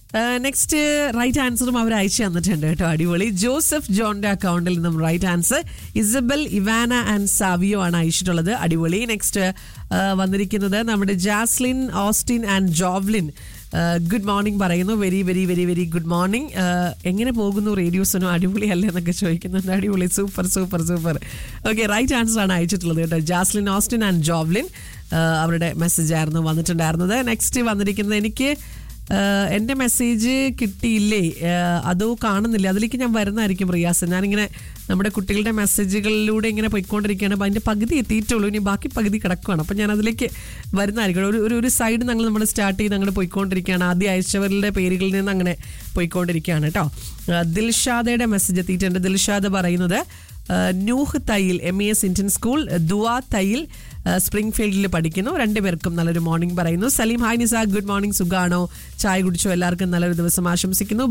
next right ആൻസറും അവർ അയച്ചു തന്നിട്ടുണ്ട് കേട്ടോ അടിപൊളി ജോസഫ് ജോണിന്റെ അക്കൗണ്ടിൽ നിന്നും right answer Isabel Ivana and Savio ആണ് അയച്ചിട്ടുള്ളത് അടിപൊളി നെക്സ്റ്റ് വന്നിരിക്കുന്നത് നമ്മുടെ Jaslin Austin and Jovlin good morning പറയുന്നു very very very very good morning എങ്ങനെ പോകുന്നു റേഡിയോസിനും അടിപൊളിയല്ലേ എന്നൊക്കെ ചോദിക്കുന്നുണ്ട് അടിപൊളി super super super okay right answer ആണ് അയച്ചിട്ടുള്ളത് കേട്ടോ ജാസ്ലിൻ ഓസ്റ്റിൻ ആൻഡ് ജോവ്ലിൻ അവരുടെ മെസ്സേജ് ആയിരുന്നു വന്നിട്ടുണ്ടായിരുന്നത് നെക്സ്റ്റ് വന്നിരിക്കുന്നത് എനിക്ക് ആഹ് എൻ്റെ മെസ്സേജ് കിട്ടിയില്ലേ ആഹ് അതോ കാണുന്നില്ല അതിലേക്ക് ഞാൻ വരുന്നതായിരിക്കും റിയാസ് ഞാനിങ്ങനെ നമ്മുടെ കുട്ടികളുടെ മെസ്സേജുകളിലൂടെ ഇങ്ങനെ പോയിക്കൊണ്ടിരിക്കുകയാണ് അപ്പോൾ അതിൻ്റെ പകുതി എത്തിയിട്ടുള്ളൂ ഇനി ബാക്കി പകുതി കിടക്കുകയാണ് അപ്പോൾ ഞാൻ അതിലേക്ക് വരുന്നതായിരിക്കും ഒരു ഒരു ഒരു സൈഡ് ഞങ്ങൾ നമ്മൾ സ്റ്റാർട്ട് ചെയ്ത് അങ്ങനെ പോയിക്കൊണ്ടിരിക്കുകയാണ് ആദ്യം അയച്ചവരുടെ പേരുകളിൽ നിന്ന് അങ്ങനെ പോയിക്കൊണ്ടിരിക്കുകയാണ് കേട്ടോ ആഹ് ദിൽഷാദയുടെ മെസ്സേജ് എത്തിയിട്ടുണ്ട് ദിൽഷാദ പറയുന്നത് ആഹ് Nooh Thayyil M E S Indian school Dua Thayyil സ്പ്രിംഗ് ഫീൽഡിൽ പഠിക്കുന്നു രണ്ടുപേർക്കും നല്ലൊരു മോർണിംഗ് പറയുന്നു Saleem hi Nisa good morning സുഖാണോ ചായ കുടിച്ചോ എല്ലാവർക്കും നല്ലൊരു ദിവസം ആശംസിക്കുന്നു